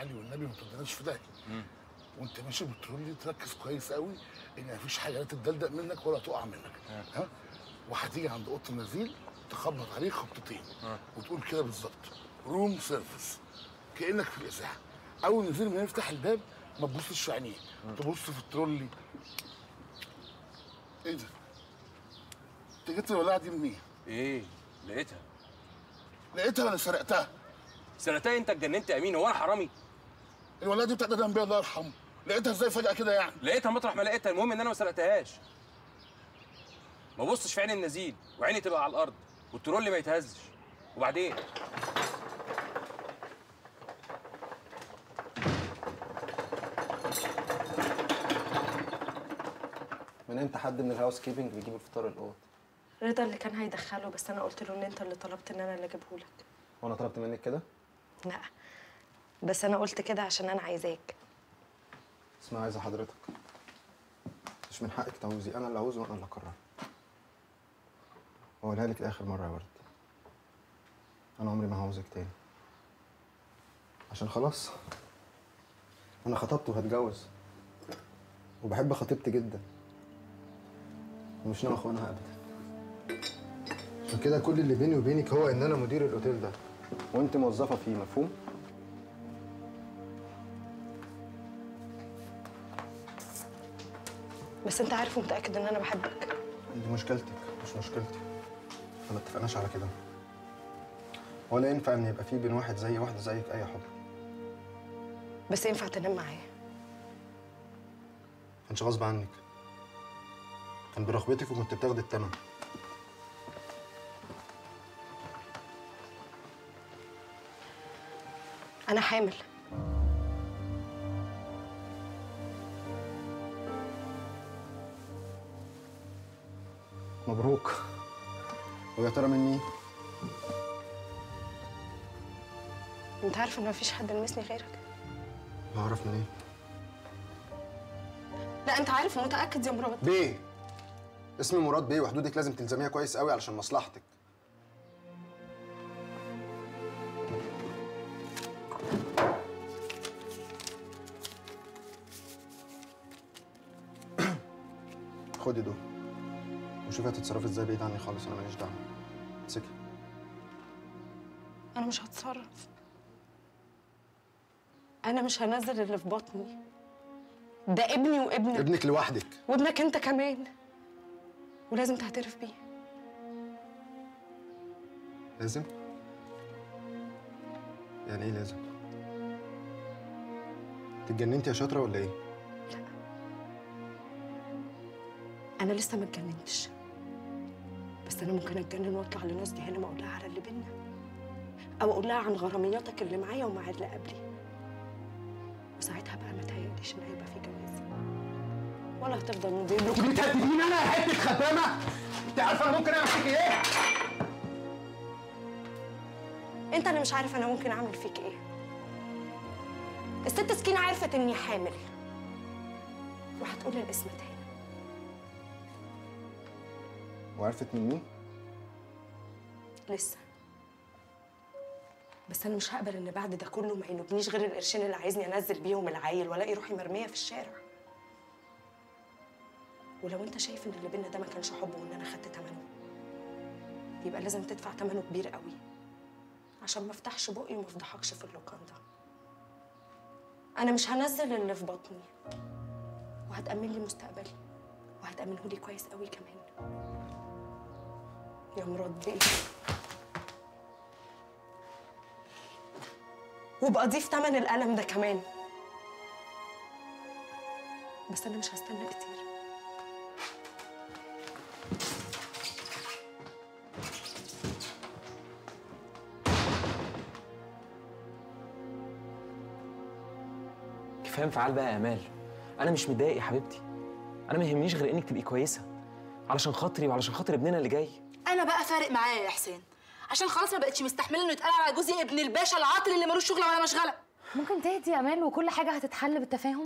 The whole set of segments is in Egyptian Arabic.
علي والنبي ما توديناش في داهيه وانت ماشي بالترولي تركز كويس قوي ان مفيش حاجه لا تتدلدق منك ولا تقع منك ها وهتيجي عند اوضه النزيل تخبط عليه خبطتين وتقول كده بالظبط روم سيرفيس كانك في الاذاعه اول نزيل ما يفتح الباب ما تبصش في عينيه تبص في الترولي ايه ده؟ انت جبت الولاعه دي منين؟ ايه لقيتها لقيتها ولا سرقتها؟ سنتين انت اتجننت يا امين هو انا حرامي الولاعه دي بتاعت ادم بيه الله يرحمه لقيتها ازاي فجاه كده يعني؟ لقيتها مطرح ما لقيتها المهم ان انا ما سرقتهاش ما بصش في عين النزيل وعيني تبقى على الارض والترول ما يتهزش وبعدين من امتى حد من الهاوس كيبنج بيجيب الفطار الاوض رضا اللي كان هيدخله بس انا قلت له ان انت اللي طلبت ان انا اللي اجيبه لك وانا طلبت منك كده لا بس انا قلت كده عشان انا عايزاك اسمع عايزه حضرتك مش من حقك تعوزي انا اللي عاوزه وانا اللي اقرر هقولها لك لاخر مره يا ورد انا عمري ما هعوزك تاني عشان خلاص انا خطبت وهتجوز وبحب خطيبتي جدا ومش ناوي اخونها ابدا عشان كده كل اللي بيني وبينك هو ان انا مدير الاوتيل ده وانت موظفه فيه مفهوم بس انت عارف ومتاكد ان انا بحبك دي مشكلتك مش مشكلتي ما اتفقناش على كده ولا ينفع ان يبقى في بين واحد زي واحده زيك اي حب بس ينفع تنام معايا كانش غصب عنك كان برغبتك وكنت بتاخدي التمن انا حامل مبروك ويا ترى من مين انت عارف ان مفيش حد لمسني غيرك هعرف منين لا انت عارف ومتاكد يا مراد بيه اسمي مراد بيه وحدودك لازم تلزميها كويس قوي علشان مصلحتك خدي دول وشوفي هتتصرفي ازاي بعيد عني خالص انا ماليش دعوه امسكي انا مش هتصرف انا مش هنزل اللي في بطني ده ابني وابنك ابنك لوحدك وابنك انت كمان ولازم تعترف بيه لازم يعني ايه لازم انت اتجننتي يا شاطره ولا ايه انا لسه ما اتجننتش بس انا ممكن اتجنن واطلع لناس دي هنا ما اقول لها على اللي بينا او اقول لها عن غرامياتك اللي معايا ومع اللي قبلي وساعتها بقى ما تهيأليش ان هيبقى في جواز ولا هتفضل مدير بتهدديني انا يا حته خدامه انت عارفه انا ممكن اعمل فيك ايه انت اللي مش عارف انا ممكن اعمل فيك ايه الست سكينة عرفت اني حامل وهتقول الاسم تاني وعرفت من مين لسه بس انا مش هقبل ان بعد ده كله ما ينوبنيش غير القرشين اللي عايزني انزل بيهم العيل والاقي روحي مرميه في الشارع ولو انت شايف ان اللي بينا ده ما كانش حب وان انا خدت ثمنه يبقى لازم تدفع ثمنه كبير قوي عشان ما افتحش بقي وما افضحكش في اللوكان ده انا مش هنزل اللي في بطني وهتأمن لي مستقبلي وهتأمنه لي كويس قوي كمان يا مراد بيه وابقى ضيف تمن الألم ده كمان بس أنا مش هستنى كتير كفايه انفعال بقى يا امال انا مش متضايق يا حبيبتي انا ما يهمنيش غير انك تبقي كويسه علشان خاطري وعلشان خاطر ابننا اللي جاي انا بقى فارق معايا يا حسين عشان خلاص ما بقتش مستحمله انه يتقال على جوزي ابن الباشا العاطل اللي ملوش شغله ولا مشغله ممكن تهدي يا امال وكل حاجه هتتحل بالتفاهم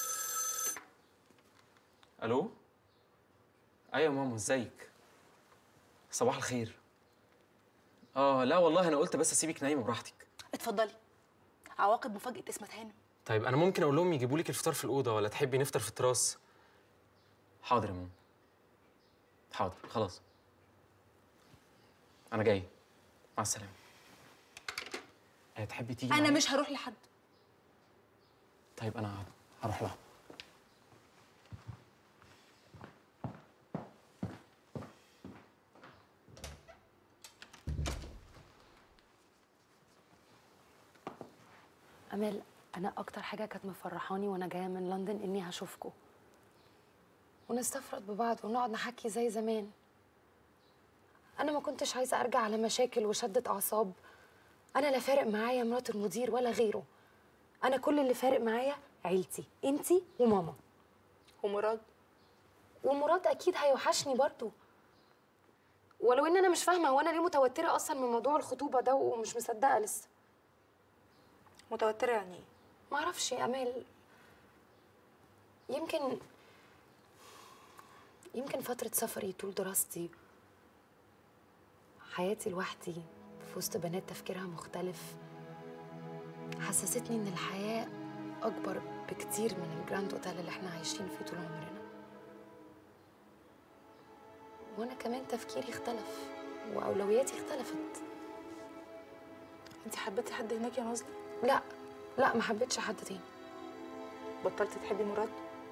الو ايوه يا ماما ازيك صباح الخير اه لا والله انا قلت بس اسيبك نايمه براحتك اتفضلي عواقب مفاجاه اسمة هانم طيب انا ممكن اقول لهم يجيبوا لك الفطار في الاوضه ولا تحبي نفطر في التراس حاضر يا ماما حاضر خلاص انا جاي مع السلامه آه، تحبي تيجي انا معايا؟ مش هروح لحد طيب انا هروح لها امال انا اكتر حاجه كانت مفرحاني وانا جايه من لندن اني هشوفكم ونستفرد ببعض ونقعد نحكي زي زمان انا ما كنتش عايزه ارجع على مشاكل وشده اعصاب انا لا فارق معايا مرات المدير ولا غيره انا كل اللي فارق معايا عيلتي انتي وماما ومراد ومراد اكيد هيوحشني برضو ولو ان انا مش فاهمه هو انا ليه متوتره اصلا من موضوع الخطوبه ده ومش مصدقه لسه متوتره يعني ايه معرفش يا امال يمكن يمكن فترة سفري طول دراستي حياتي لوحدي في وسط بنات تفكيرها مختلف حسستني ان الحياة اكبر بكتير من الجراند اوتيل اللي احنا عايشين فيه طول عمرنا وانا كمان تفكيري اختلف واولوياتي اختلفت انت حبيتي حد هناك يا نازله لا لا ما حبيتش حد تاني بطلتي تحبي مراد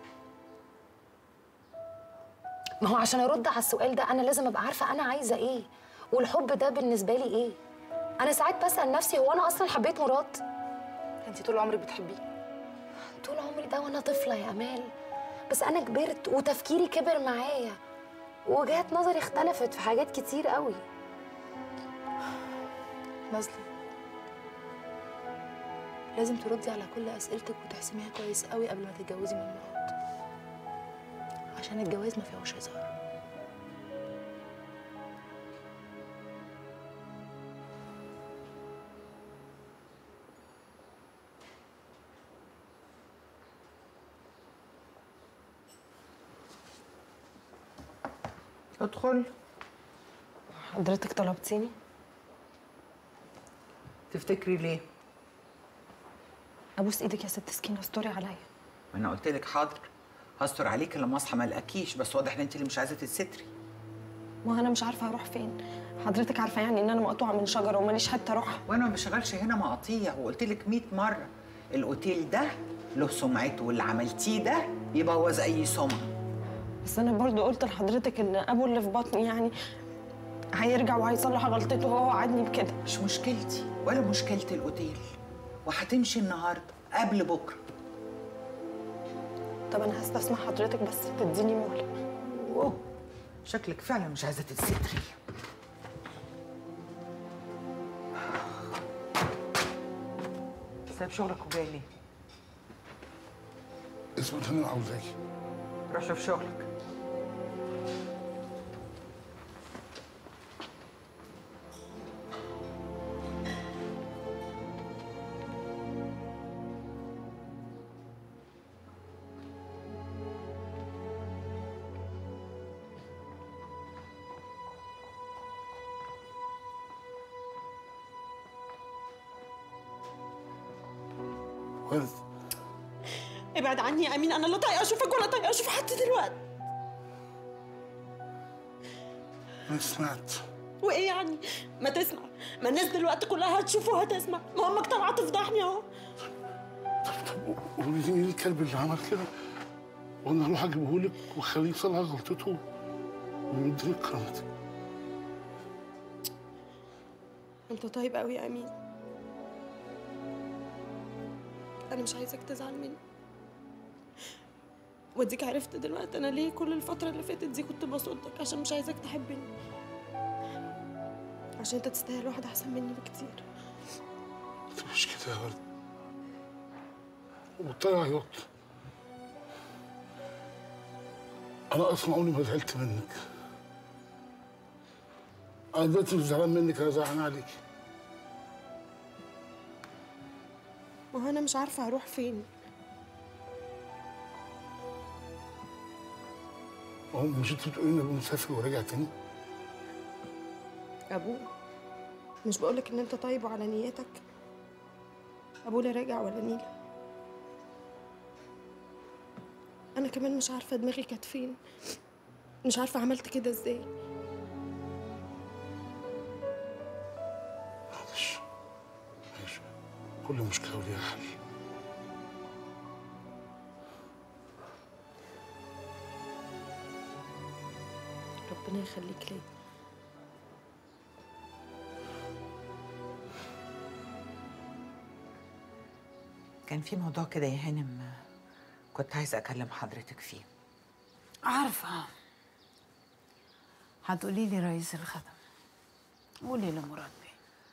ما هو عشان ارد على السؤال ده انا لازم ابقى عارفه انا عايزه ايه والحب ده بالنسبه لي ايه انا ساعات بسال نفسي هو انا اصلا حبيت مراد انت طول عمرك بتحبيه طول عمري ده وانا طفله يا امال بس انا كبرت وتفكيري كبر معايا ووجهات نظري اختلفت في حاجات كتير قوي نازله لازم تردي على كل اسئلتك وتحسميها كويس قوي قبل ما تتجوزي من مراد عشان الجواز ما فيهوش هزار ادخل حضرتك طلبتيني تفتكري ليه؟ ابوس ايدك يا ست سكينه استوري عليا ما انا قلت لك حاضر هستر عليك لما اصحى ما الاقيش بس واضح ان انت اللي مش عايزه تتستري ما انا مش عارفه اروح فين حضرتك عارفه يعني ان انا مقطوعه من شجره وماليش حته اروح وانا ما بشغلش هنا مقاطيع وقلت لك 100 مره الاوتيل ده له سمعته واللي عملتيه ده يبوظ اي سمعه بس انا برضو قلت لحضرتك ان ابو اللي في بطني يعني هيرجع وهيصلح غلطته وهو وعدني بكده مش مشكلتي ولا مشكله الاوتيل وهتمشي النهارده قبل بكره طب انا هستسمح حضرتك بس تديني مهله اوه شكلك فعلا مش عايزه تتستري سايب شغلك وجاي ليه؟ اسمه هانم عاوزاكي روح شوف شغلك ورد ابعد عني يا امين انا لا طايقه اشوفك ولا طايقه اشوف حد دلوقتي انا سمعت وايه يعني ما تسمع ما الناس دلوقتي كلها هتشوف وهتسمع ما امك طالعه تفضحني اهو قولي لي مين الكلب اللي عمل كده وانا اروح اجيبه لك واخليه يصلح غلطته ويديني كرامتك انت طيب قوي يا امين انا مش عايزك تزعل مني واديك عرفت دلوقتي انا ليه كل الفتره اللي فاتت دي كنت بصدك عشان مش عايزك تحبني عشان انت تستاهل واحد احسن مني بكتير انت مش كده يا ورد وبطلع عياط انا اصلا عمري ما زعلت منك انا دلوقتي مش زعلان منك انا زعلان عليك ما هو انا مش عارفه اروح فين هو مش انت بتقولي ان ابوه مسافر ورجع تاني ابوه مش بقولك ان انت طيب وعلى نيتك ابولا راجع ولا نيلة انا كمان مش عارفه دماغي كانت فين مش عارفه عملت كده ازاي معلش معلش كل مشكلة وليها حل ربنا يخليك ليا كان في موضوع كده يا هانم كنت عايزه اكلم حضرتك فيه عارفة هتقولي لي رئيس الخدم قولي لمراد بيه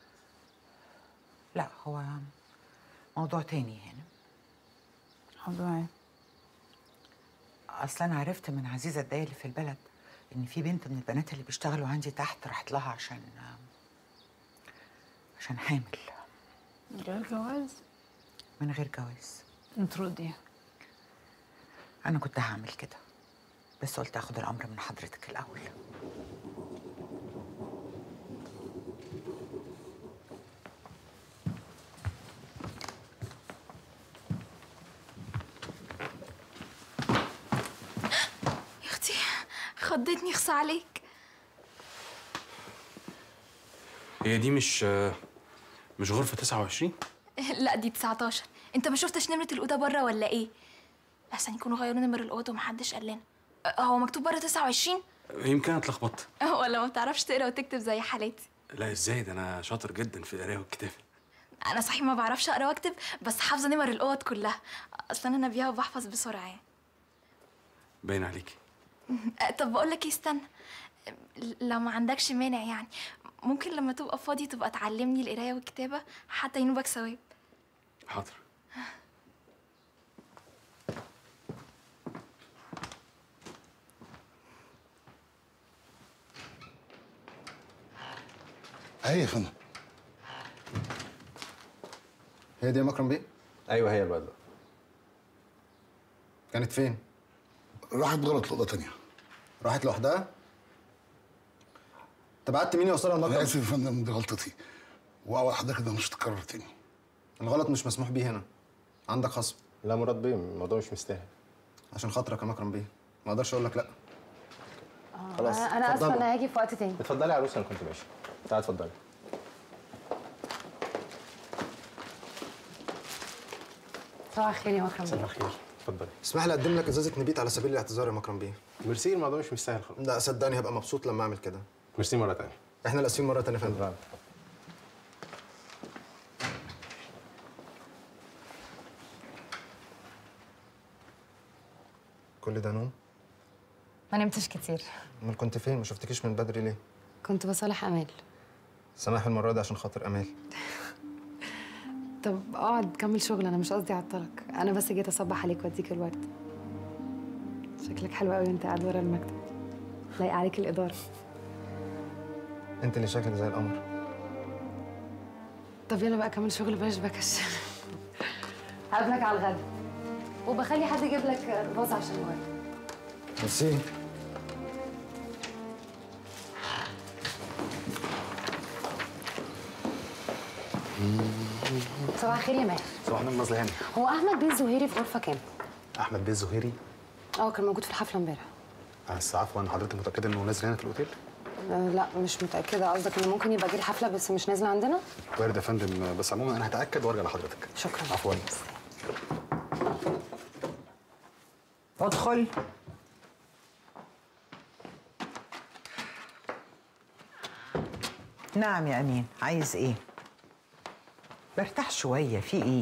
لا هو موضوع تاني يا هانم موضوع ايه؟ اصلا انا عرفت من عزيزه الدايه اللي في البلد ان في بنت من البنات اللي بيشتغلوا عندي تحت راحت لها عشان عشان حامل من غير جواز من غير جواز انطردي انا كنت هعمل كده بس قلت اخد الامر من حضرتك الاول يا اختي خضتني خص عليك هي دي مش مش غرفة 29 لا دي 19 انت ما شفتش نمرة الأوضة بره ولا ايه؟ احسن يكونوا غيروا نمر الأوضة ومحدش قال لنا أه، هو مكتوب بره 29 يمكن أنا اتلخبطت ولا ما بتعرفش تقرا وتكتب زي حالاتي لا ازاي ده انا شاطر جدا في القرايه والكتابه انا صحيح ما بعرفش اقرا واكتب بس حافظه نمر الاوض كلها اصلا انا بيها وبحفظ بسرعه يعني. باين عليكي أه، طب بقول لك ايه استنى لو ما عندكش مانع يعني ممكن لما تبقى فاضي تبقى تعلمني القرايه والكتابه حتى ينوبك ثواب حاضر اهي يا فندم هي دي يا مكرم بيه ايوه هي البدله كانت فين راحت غلط لأوضة تانية راحت لوحدها انت بعت مين يوصلها انا المكرم اسف يا فندم دي غلطتي واوعد حضرتك ده مش تتكرر تاني الغلط مش مسموح بيه هنا عندك خصم لا مراد بيه الموضوع مش مستاهل عشان خاطرك يا مكرم بيه ما اقدرش اقول لك لا خلاص انا اسفه اتفضلوا. انا هاجي في وقت تاني اتفضلي يا عروسه انا كنت ماشي تعالي اتفضلي صباح الخير يا مكرم صباح بيه الخير اتفضلي اسمح لي اقدم لك ازازه نبيت على سبيل الاعتذار يا مكرم بيه ميرسي الموضوع مش مستاهل خالص لا صدقني هبقى مبسوط لما اعمل كده ميرسي مره تانية احنا الاسفين مره تانيه يا فندم اتفضلي. كل ده نوم ما نمتش كتير امال كنت فين ما شفتكيش من بدري ليه كنت بصالح امال سامح المره دي عشان خاطر امال طب اقعد كمل شغل انا مش قصدي اعطلك انا بس جيت اصبح عليك واديك الورد شكلك حلو قوي وانت قاعد ورا المكتب لايق عليك الاداره انت اللي شكلك زي القمر طب يلا بقى كمل شغل بلاش بكش هقابلك على الغدا وبخلي حد يجيب لك باص عشان الورد ميرسي صباح الخير يا ماهر صباح النور نازله هاني هو احمد بيه الزهيري في غرفه كام احمد بيه الزهيري اه كان موجود في الحفله امبارح بس عفوا حضرتك متاكده انه نازل هنا في الاوتيل آه لا مش متاكده قصدك انه ممكن يبقى جه الحفله بس مش نازله عندنا وارد يا فندم بس عموما انا هتاكد وارجع لحضرتك شكرا عفوا ادخل نعم يا امين عايز ايه برتاح شويه في ايه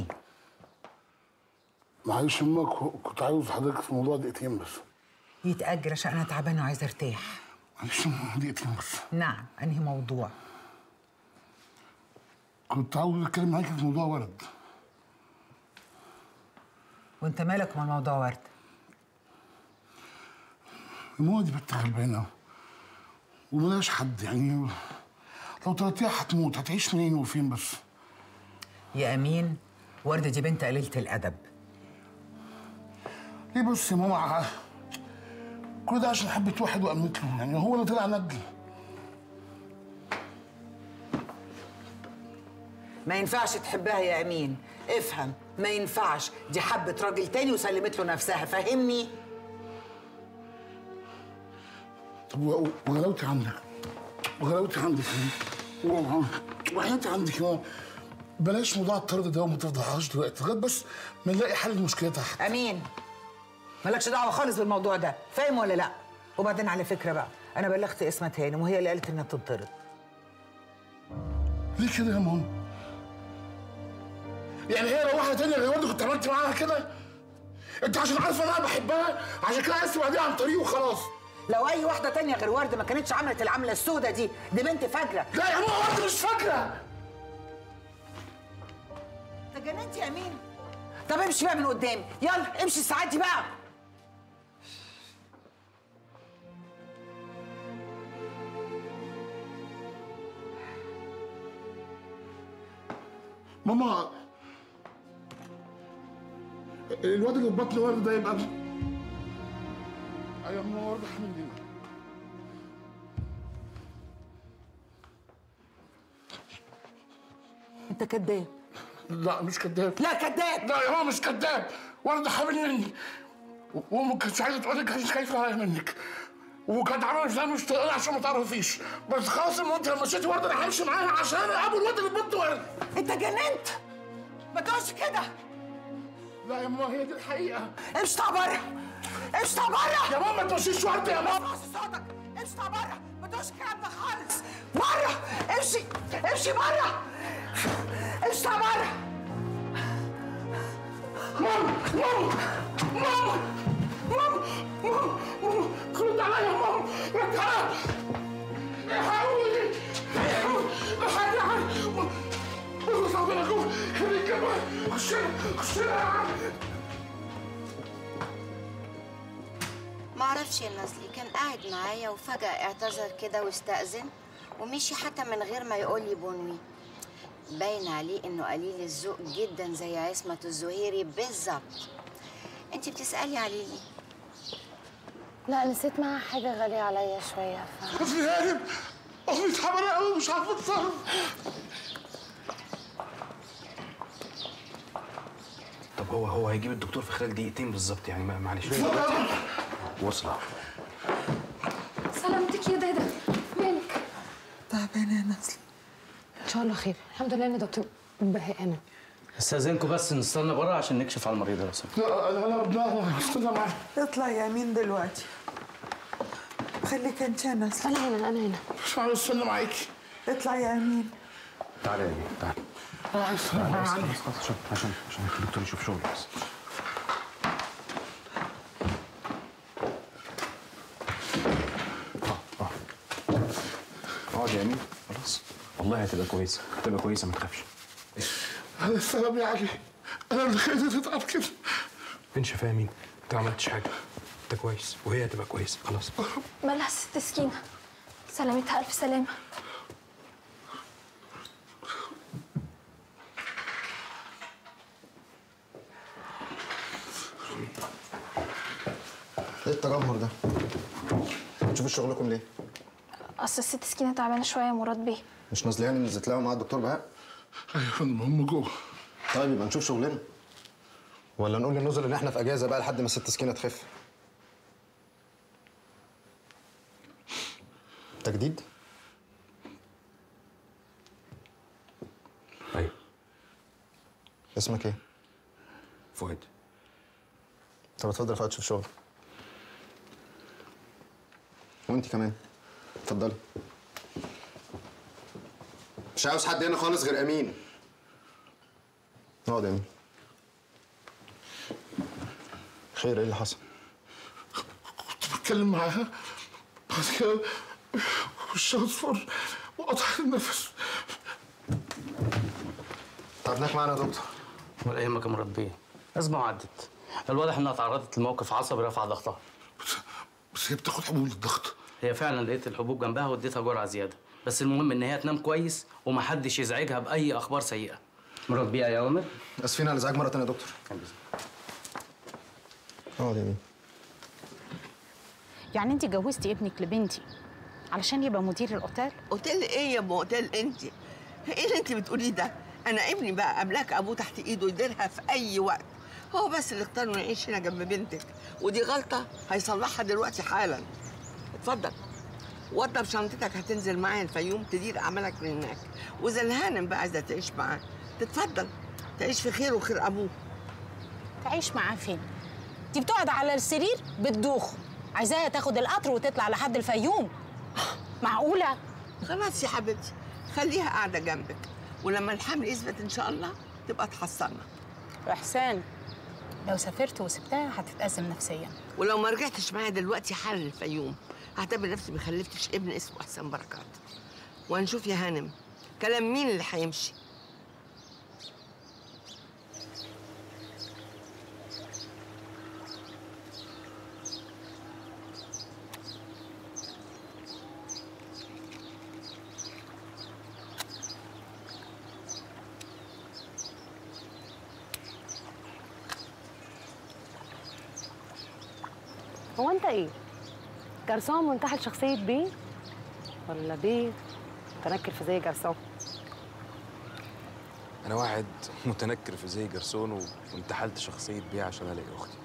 معلش امك كنت عاوز حضرتك في موضوع دقيقتين بس يتاجل عشان انا تعبانه وعايزه ارتاح معلش دقيقتين بس نعم انهي موضوع كنت عاوز اتكلم معاكي في موضوع ولد وانت مالك ومال موضوع ورد الماما دي بنت غلبانه وملهاش حد يعني لو طلعتيها هتموت هتعيش منين وفين بس يا امين ورده دي بنت قليله الادب ليه بس يا ماما كل ده عشان حبت واحد وامنت له يعني هو اللي طلع ندل ما ينفعش تحبها يا امين افهم ما ينفعش دي حبة راجل تاني وسلمت له نفسها فهمني طب و- وغلاوتي عندك وغلاوتي عندك و- وحياتي عندك كمان بلاش موضوع الطرد ده وما تفضحهاش دلوقتي لغايه بس ما نلاقي حل المشكله تحت امين مالكش دعوه خالص بالموضوع ده فاهم ولا لا وبعدين على فكره بقى انا بلغت اسمة هانم وهي اللي قالت انها تطرد ليه كده يا ماما؟ يعني هي لو واحده تانية غير وردة كنت عملت معاها كده؟ انت عشان عارفه ان انا بحبها عشان كده عايز تبعديها عن طريقي وخلاص لو اي واحده تانية غير ورده ما كانتش عملت العمله السوداء دي دي بنت فجره لا يا ماما ورده مش فاكره انت جننت يا امين طب امشي بقى من قدامي يلا امشي الساعات دي بقى ماما الواد اللي في بطن ورده ده يبقى ايوه ماما ورده حامل ليه؟ انت كداب لا مش كداب لا كداب لا يا ماما مش كداب ورده حامل مني و- وامك ما كانتش عايزه تقول لك عشان خايفه عليا منك وكانت عامله نفسها مش طايقاني عشان ما تعرفيش بس خلاص المهم انت لما مشيتي ورده انا همشي معاها عشان ابو الواد اللي في بطن ورده انت جننت ما تقولش كده لا يا ماما هي دي الحقيقه امشي طلع بره امشي طلع بره يا ماما ما تمشيش ورده يا ماما خلاص صوتك امشي طلع بره ما تقولش الكلام ده خالص بره امشي امشي بره امشي طلع بره ماما ماما ماما ماما ماما ماما رد عليا يا ماما رد عليا الحقوني الحقوني الحقوني والله صعب انا جوه خليك كمان خش لنا خش لنا ما اعرفش يا نازلي كان قاعد معايا وفجأة اعتذر كده واستأذن ومشي حتى من غير ما يقول لي بونوي باين عليه انه قليل الذوق جدا زي عصمة الزهيري بالظبط انت بتسألي عليه ليه؟ لا نسيت معاها حاجة غالية عليا شوية ف... في هانم امي تعبانه قوي مش عارفه اتصرف طب هو هو هيجيب الدكتور في خلال دقيقتين بالظبط يعني ما- معلش وصلة سلامتك يا دادا مالك تعبانه يا نازلي ان شاء الله خير الحمد لله ان دكتور بهقانة استاذنكم بس نستنى بره عشان نكشف على المريض يا سامي لا لا لا لا استنى معايا اطلع يا امين دلوقتي خليك انت يا نازلي انا هنا انا هنا مش عايز استنى معاكي اطلع يا امين تعالى يا امين تعالى انا عايز استنى تعالى بس معاكي خلاص خلاص عشان عشان عشان الدكتور يشوف شغله بس اه اه اقعد يا امين خلاص والله هتبقى كويسه هتبقى كويسه ما تخافش انا السلام يا علي انا اللي خليتها تتعب كده فين شفاء مين؟ انت ما عملتش حاجه انت كويس وهي هتبقى كويسه خلاص مالها الست سكينة سلامتها ألف سلامة ايه التجمهر ده؟ بتشوفوا شغلكم ليه؟ أصل الست سكينة تعبانة شوية يا مراد بيه مش نازلين نزلت لها مع الدكتور بهاء؟ ايوه يا فندم هم جوه طيب يبقى نشوف شغلنا ولا نقول للنزل ان احنا في اجازه بقى لحد ما الست سكينه تخف تجديد؟ ايوه اسمك ايه؟ فؤاد طب اتفضل يا فؤاد شوف شغل وانت كمان اتفضلي مش عاوز حد هنا خالص غير امين اقعد يا امين خير ايه اللي حصل؟ كنت بتكلم معاها بعد كده وشها اصفر وقطعت النفس تعبناك معانا يا دكتور ولا يهمك يا مراد بيه أزمة وعدت الواضح إنها تعرضت لموقف عصبي رفع ضغطها بس هي بتاخد حبوب للضغط هي فعلا لقيت الحبوب جنبها واديتها جرعة زيادة بس المهم إن هي تنام كويس ومحدش يزعجها بأي أخبار سيئة مراد بيه يا أوامر اسفين على الازعاج مره تانيه يا دكتور اقعد يا امين يعني انت جوزتي ابنك لبنتي علشان يبقى مدير الاوتيل اوتيل ايه يا ام اوتيل انت؟ ايه اللي انت بتقوليه ده؟ انا ابني بقى قبلك ابوه تحت ايده يديرها في اي وقت هو بس اللي اختار انه يعيش هنا جنب بنتك ودي غلطه هيصلحها دلوقتي حالا اتفضل وضب شنطتك هتنزل معايا الفيوم تدير اعمالك من هناك واذا الهانم بقى عايزه تعيش معاه تتفضل تعيش في خير وخير ابوه تعيش معاه فين دي بتقعد على السرير بتدوخ عايزاها تاخد القطر وتطلع لحد الفيوم معقوله خلاص يا حبيبتي خليها قاعده جنبك ولما الحمل يثبت ان شاء الله تبقى تحصلنا احسان لو سافرت وسبتها هتتأزم نفسيا ولو ما رجعتش معايا دلوقتي حالا الفيوم هعتبر نفسي ما خلفتش ابن اسمه احسان بركات وهنشوف يا هانم كلام مين اللي هيمشي هو انت ايه؟ جرسون منتحل شخصية بيه؟ ولا بيه متنكر في زي جرسون؟ انا واحد متنكر في زي جرسون و- وانتحلت شخصيه بيه عشان الاقي اختي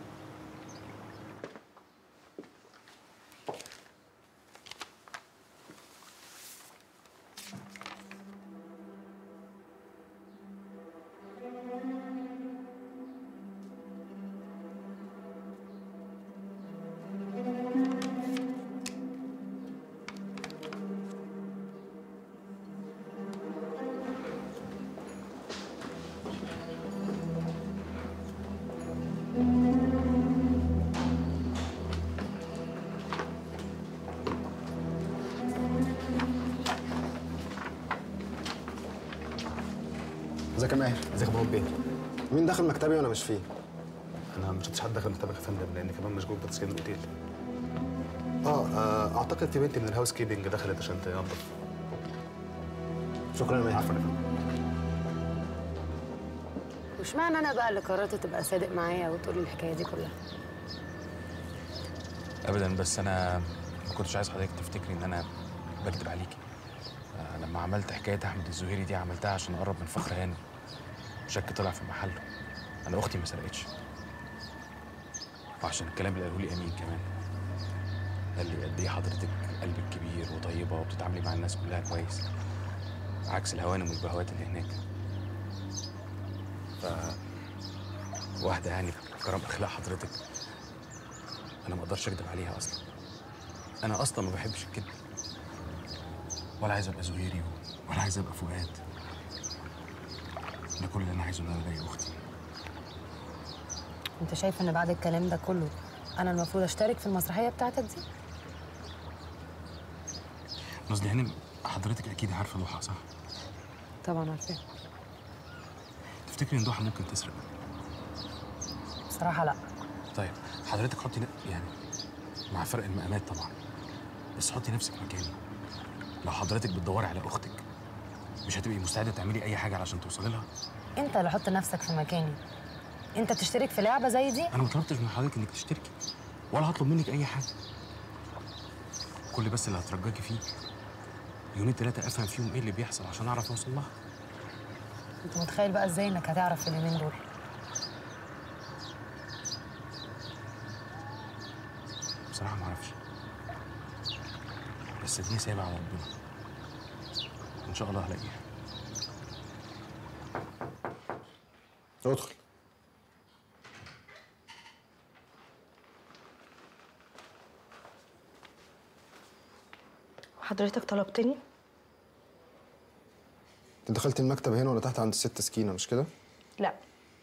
ازيك يا ماهر ازيك يا ابو بيه مين دخل مكتبي وانا مش فيه انا ما شفتش حد دخل مكتبك يا فندم لان كمان مشغول بتسكين الاوتيل اه آه، اعتقد في بنت من الهاوس كيبنج دخلت عشان تنظف شكرا يا ماهر عفوا يا فندم واشمعنى انا بقى اللي قررت تبقى صادق معايا وتقولي الحكاية دي كلها؟ ابدا بس انا ما كنتش عايز حضرتك تفتكري ان انا بكذب عليكي آه، لما عملت حكايه احمد الزهيري دي عملتها عشان اقرب من فخر هاني شك طلع في محله انا اختي ما سرقتش وعشان الكلام اللي قاله لي امين كمان قال لي قد ايه حضرتك قلبك كبير وطيبه وبتتعاملي مع الناس كلها كويس عكس الهوانم والبهوات اللي هناك ف واحده يعني بكرم اخلاق حضرتك انا ما اقدرش اكذب عليها اصلا انا اصلا ما بحبش الكذب ولا عايز ابقى زهيري ولا عايز ابقى فؤاد انا كل اللي انا عايزه ان انا الاقي اختي انت شايف ان بعد الكلام ده كله انا المفروض اشترك في المسرحية بتاعتك دي؟ قصدي هانم حضرتك اكيد عارفه ضحى صح طبعا عارفاه تفتكري ان ضحى ممكن تسرق بصراحة لا طيب حضرتك حطي ن- يعني مع فرق المقامات طبعا بس حطي نفسك مكاني لو حضرتك بتدوري على اختك مش هتبقي مستعده تعملي اي حاجه علشان توصلي لها انت اللي حط نفسك في مكاني انت تشترك في لعبة زي دي؟ انا ما طلبتش من حضرتك انك تشتركي ولا هطلب منك اي حاجه كل بس اللي هترجاكي فيه يومين ثلاثه افهم فيهم ايه اللي بيحصل عشان اعرف اوصل لها انت متخيل بقى ازاي انك هتعرف في اليومين دول؟ بصراحه ما اعرفش بس دي سايبه على ربنا ان شاء الله هلاقيها ادخل حضرتك طلبتني انت دخلت المكتب هنا ولا تحت عند الست سكينه مش كده لا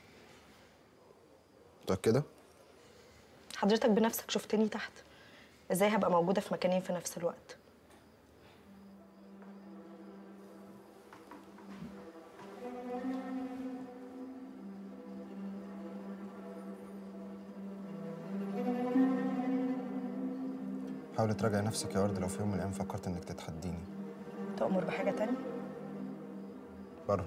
متاكده حضرتك بنفسك شفتني تحت ازاي هبقى موجوده في مكانين في نفس الوقت حاولي تراجعي نفسك يا ارض لو في يوم من الايام فكرت انك تتحديني تأمر بحاجه تانية بره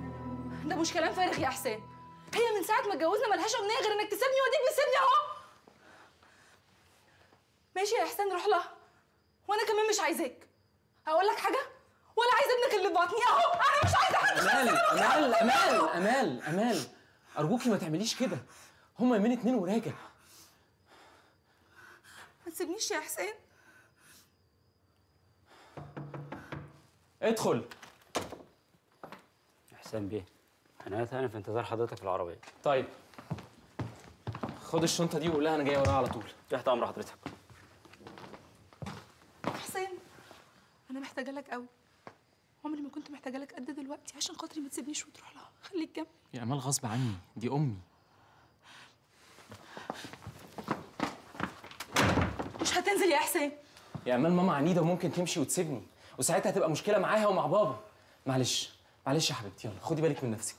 ده مش كلام فارغ يا حسين هي من ساعه ما اتجوزنا ملهاش امنيه غير انك تسيبني واديك بتسيبني اهو تسيبنيش يا احسان روح لها وانا كمان مش عايزاك هقول لك حاجه ولا عايزه ابنك اللي في بطني اهو انا مش عايزه حد امال امال امال امال امال ارجوكي ما تعمليش كده هما يومين اتنين وراجع ما تسيبنيش يا احسان ادخل حسام بيه انا انا في انتظار حضرتك في العربيه طيب خد الشنطه دي وقول لها انا جاي وراها على طول تحت امر حضرتك احسان انا محتاجه لك قوي عمري ما كنت محتاجه لك قد دلوقتي عشان خاطري ما تسيبنيش وتروح لها خليك جنبي يا امال غصب عني دي امي مش هتنزل يا احسان يا امال ماما عنيده وممكن تمشي وتسيبني وساعتها هتبقى مشكله معاها ومع بابا معلش معلش يا حبيبتي يلا خدي بالك من نفسك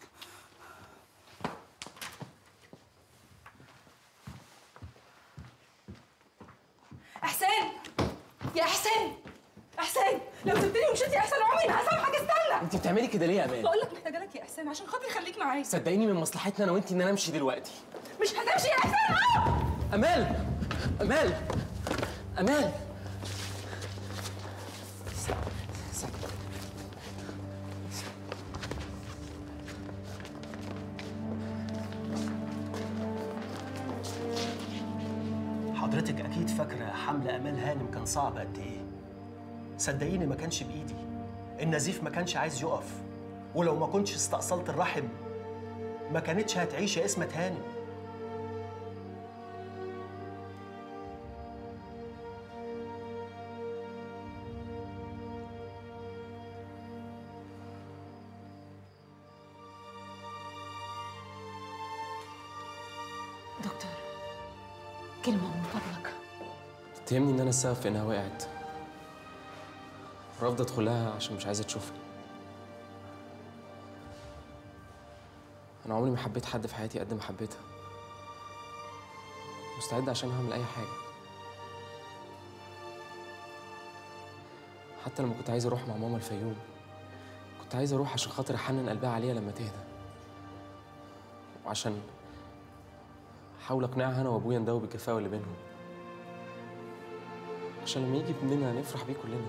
احسان يا احسان احسان لو سبتني ومشيت يا احسان عمري ما هسامحك استنى انت بتعملي كده ليه يا امال بقول لك محتاجه لك يا احسان عشان خاطري خليك معايا صدقيني من مصلحتنا انا وانت ان انا امشي دلوقتي مش هتمشي يا احسان آه! امال امال امال حضرتك اكيد فاكره حمل امال هانم كان صعب قد ايه صدقيني ما كانش بايدي النزيف ما كانش عايز يقف ولو ما كنتش استأصلت الرحم ما كانتش هتعيش يا اسمة هانم دكتور كلمة من فضلك تهمني ان انا السبب في انها وقعت رافضه ادخلها عشان مش عايزه تشوفني انا عمري ما حبيت حد في حياتي قد ما حبيتها مستعد عشان هعمل اي حاجه حتى لما كنت عايز اروح مع ماما الفيوم كنت عايز اروح عشان خاطر احنن قلبها عليا لما تهدى وعشان احاول اقنعها انا وابويا ندوب الجفاوه اللي بينهم عشان لما يجي ابننا نفرح بيه كلنا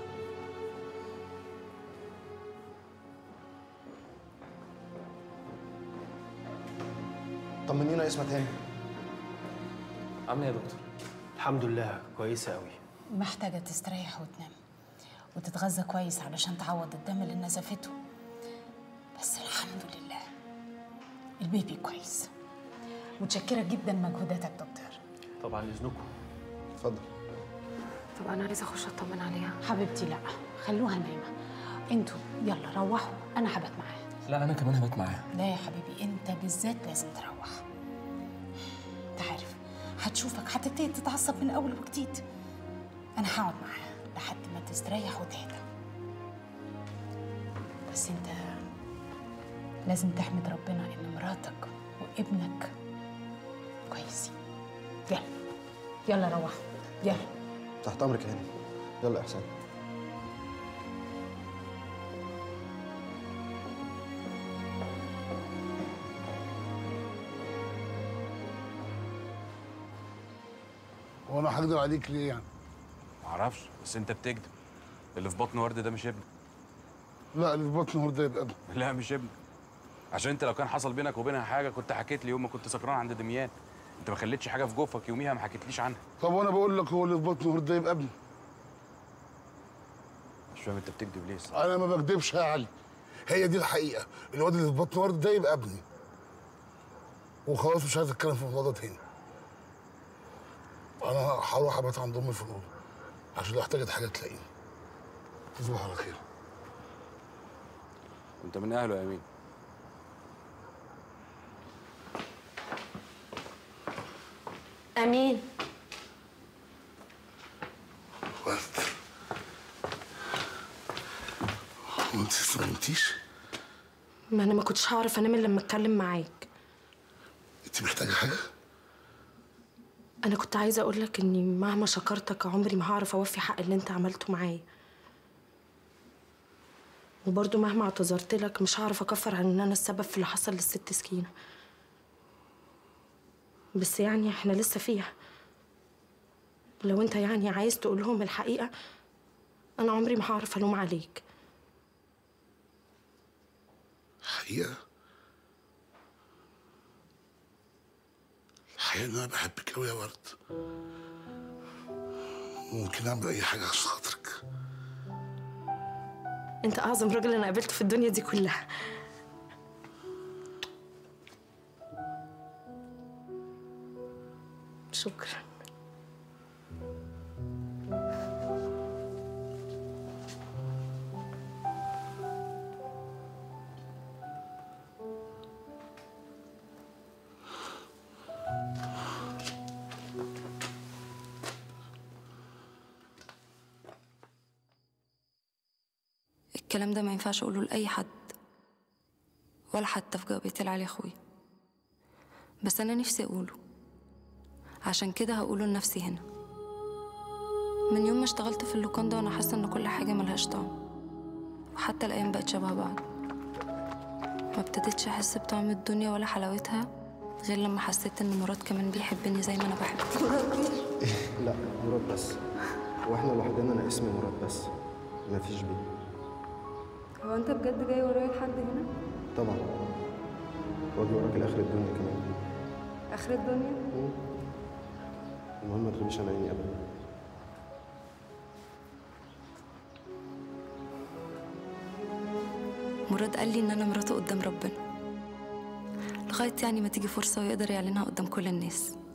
طمنينا يا اسمة هانم عامله ايه يا دكتور الحمد لله كويسه قوي محتاجة تستريح وتنام وتتغذى كويس علشان تعوض الدم اللي نزفته بس الحمد لله البيبي كويس متشكرة جدا مجهوداتك دكتور طبعا اذنكم اتفضل طب انا عايزه اخش اطمن عليها حبيبتي لا خلوها نايمة انتوا يلا روحوا انا هبات معاها لا انا كمان هبات معاها لا يا حبيبي انت بالذات لازم تروح انت عارف هتشوفك هتبتدي تتعصب من اول وجديد انا هقعد معاها لحد ما تستريح وتهدى بس انت لازم تحمد ربنا ان مراتك وابنك كويسين يلا يلا روحوا يلا تحت امرك يا هانم يلا يا احسان هو انا هكدب عليك ليه يعني؟ معرفش بس انت بتكذب اللي في بطن ورد ده مش ابنك لا اللي في بطن ورده يبقى ابني لا مش ابنك عشان انت لو كان حصل بينك وبينها حاجه كنت حكيت لي يوم ما كنت سكران عند دميان انت ما خليتش حاجه في جوفك يوميها ما حكيتليش عنها طب وانا بقول لك هو اللي في بطن ورده يبقى ابني مش فاهم انت بتكذب ليه الصراحة. انا ما بكدبش يا علي هي دي الحقيقه الواد اللي في بطن ورده ده يبقى ابني وخلاص مش عايز اتكلم في الموضوع ده تاني انا هروح ابات عند امي في الاوضه عشان لو احتاجت حاجه تلاقيني تصبح على خير انت من اهله يا امين امين هو انت لسه ما نمتيش ما انا ما كنتش هعرف انام الا لما اتكلم معاك انت محتاجه حاجه انا كنت عايزه اقول لك اني مهما شكرتك عمري ما هعرف اوفي حق اللي انت عملته معايا وبرضه مهما اعتذرت لك مش هعرف اكفر عن ان انا السبب في اللي حصل للست سكينه بس يعني احنا لسه فيها لو انت يعني عايز تقول لهم الحقيقه انا عمري ما هعرف الوم عليك حقيقة الحقيقة إن أنا بحبك أوي يا ورد ممكن أعمل أي حاجة عشان خاطرك انت اعظم راجل انا قابلته في الدنيا دي كلها شكرا الكلام ده ما ينفعش اقوله لاي حد ولا حتى في جوابية العلي اخويا بس انا نفسي اقوله عشان كده هقوله لنفسي هنا من يوم ما اشتغلت في اللوكان ده وانا حاسه ان كل حاجه ملهاش طعم وحتى الايام بقت شبه بعض ما ابتديتش احس بطعم الدنيا ولا حلاوتها غير لما حسيت ان مراد كمان بيحبني زي ما انا بحبه لا مراد بس واحنا لوحدنا انا اسمي مراد بس مفيش بيه هو انت بجد جاي ورايا لحد هنا طبعا واجي وراك لاخر الدنيا كمان اخر الدنيا مم. المهم ما تغيبيش عن عيني ابدا مراد قال لي ان انا مراته قدام ربنا لغايه يعني ما تيجي فرصه ويقدر يعلنها قدام كل الناس